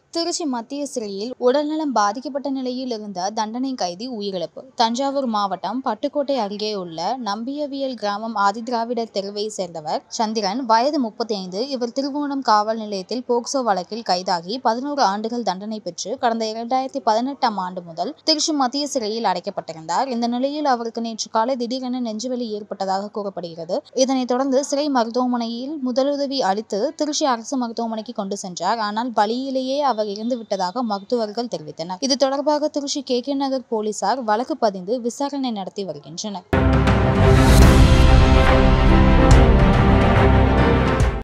திருச்சி மத்திய சிறையில் உடல்நலம் பாதிக்கப்பட்ட நிலையில் இருந்த தண்டனை கைதி உயிரிழப்பு தஞ்சாவூர் மாவட்டம் பட்டுக்கோட்டை அருகே உள்ள நம்பியவியல் கிராமம் ஆதிதிராவிடர் தெருவை சேர்ந்தவர் சந்திரன் வயது முப்பத்தி ஐந்து இவர் திருவோணம் காவல் நிலையத்தில் போக்சோ வழக்கில் கைதாகி பதினோரு ஆண்டுகள் தண்டனை பெற்று கடந்த இரண்டாயிரத்தி பதினெட்டாம் ஆண்டு முதல் திருச்சி மத்திய சிறையில் அடைக்கப்பட்டிருந்தார் இந்த நிலையில் அவருக்கு நேற்று காலை திடீரென நெஞ்சுவலி ஏற்பட்டதாக கூறப்படுகிறது இதனைத் தொடர்ந்து சிறை மருத்துவமனையில் முதலுதவி அளித்து திருச்சி அரசு மருத்துவமனைக்கு கொண்டு சென்றார் ஆனால் வழியிலேயே அவர் இறந்து விட்டதாக மருத்துவர்கள் தெரிவித்தனர் இது தொடர்பாக திருச்சி கே கே நகர் போலீசார் வழக்கு பதிந்து விசாரணை நடத்தி வருகின்றனர்